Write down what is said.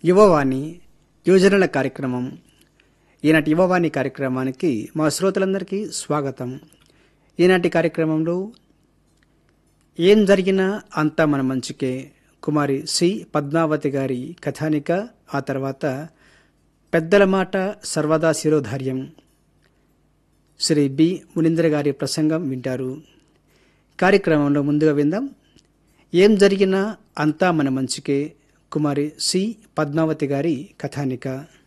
యువవాణి యోజనల కార్యక్రమం ఈనాటి యువవాణి కార్యక్రమానికి మా శ్రోతలందరికీ స్వాగతం ఈనాటి కార్యక్రమంలో ఏం జరిగినా అంతా మన మంచికే కుమారి సి పద్మావతి గారి కథానిక ఆ తర్వాత పెద్దల మాట సర్వదా శిరోధార్యం శ్రీ బి మునీంద్ర గారి ప్రసంగం వింటారు కార్యక్రమంలో ముందుగా విందాం ఏం జరిగినా అంతా మన మంచికే కుమారి సి పద్మావతి గారి కథానిక